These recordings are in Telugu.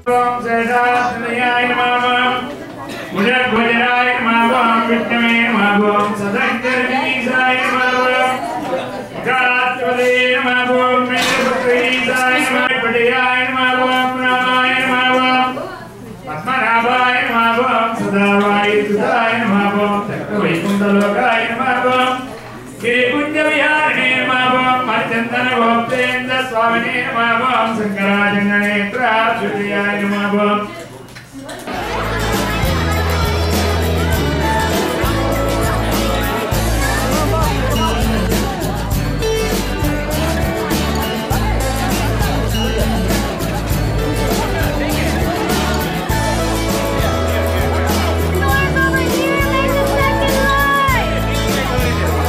ఓం శేషాత్మయాయ నమః ముజద్వజరాయ నమః విష్ణవే నమః ఓం సదంకర్ణీసాయ నమః గాత్వదే నమః ఓం మేఘపుత్రీసాయ నమః పటియాయ నమః ఓం రామాయ నమః పద్మనాభాయ నమః ఓం సదావాయ సుధాయ నమః ఓం వైకుంఠలోకాయ నమః ఓం గిరిపుంజ విహారిణే నమః ఓం మర్చందన గోప్తేంద్ర స్వామినే నమః ఓం శంకరాజంగనేత్ర సూర్యాయ నమః ఓం Norm over here, make a second line.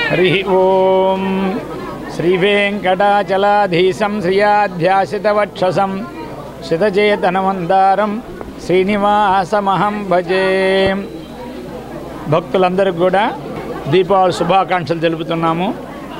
Hari ఓం శ్రీవేంకటాచలాధీశం శ్రియాధ్యాసితవక్షసం శతచేతనమందారం శ్రీనివాసమహం భజే భక్తులందరికీ కూడా దీపావళి శుభాకాంక్షలు తెలుపుతున్నాము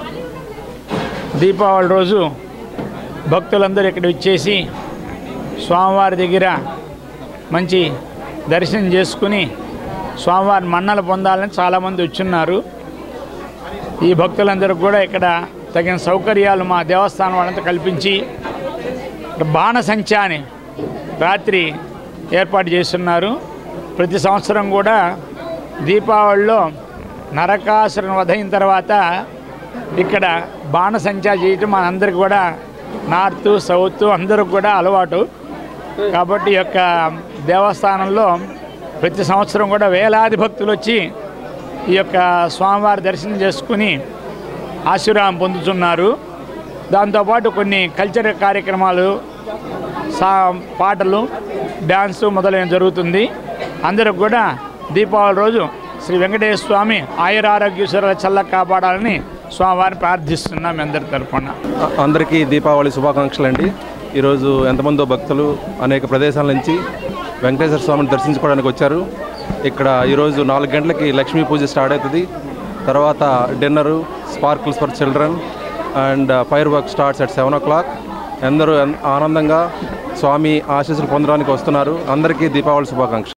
దీపావళి రోజు భక్తులందరూ ఇక్కడ ఇచ్చేసి స్వామివారి దగ్గర మంచి దర్శనం చేసుకుని స్వామివారి మన్నలు పొందాలని చాలామంది వచ్చున్నారు ఈ భక్తులందరూ కూడా ఇక్కడ తగిన సౌకర్యాలు మా దేవస్థానం వాళ్ళంతా కల్పించి ఇక్కడ బాణసంచా అని రాత్రి ఏర్పాటు చేస్తున్నారు ప్రతి సంవత్సరం కూడా దీపావళిలో నరకాసురుని వధైన తర్వాత ఇక్కడ బాణసంచా చేయటం మనందరికి కూడా నార్త్ సౌత్ అందరికి కూడా అలవాటు కాబట్టి ఈ యొక్క దేవస్థానంలో ప్రతి సంవత్సరం కూడా వేలాది భక్తులు వచ్చి ఈ యొక్క స్వామివారి దర్శనం చేసుకుని ఆశీర్వాదం పొందుతున్నారు దాంతోపాటు కొన్ని కల్చరల్ కార్యక్రమాలు సా పాటలు డ్యాన్సు మొదలైన జరుగుతుంది అందరికి కూడా దీపావళి రోజు శ్రీ వెంకటేశ్వర స్వామి ఆయురారోగ్యశ్వర చల్ల కాపాడాలని స్వామివారిని ప్రార్థిస్తున్నాం మీ అందరి తరఫున అందరికీ దీపావళి శుభాకాంక్షలు అండి ఈరోజు ఎంతమందో భక్తులు అనేక ప్రదేశాల నుంచి వెంకటేశ్వర స్వామిని దర్శించుకోవడానికి వచ్చారు ఇక్కడ ఈరోజు నాలుగు గంటలకి లక్ష్మీ పూజ స్టార్ట్ అవుతుంది తర్వాత dinner sparkles for children and firework starts at seven o'clock అందరూ ఆనందంగా స్వామి ఆశీస్సులు పొందడానికి వస్తున్నారు అందరికీ దీపావళి శుభాకాంక్షలు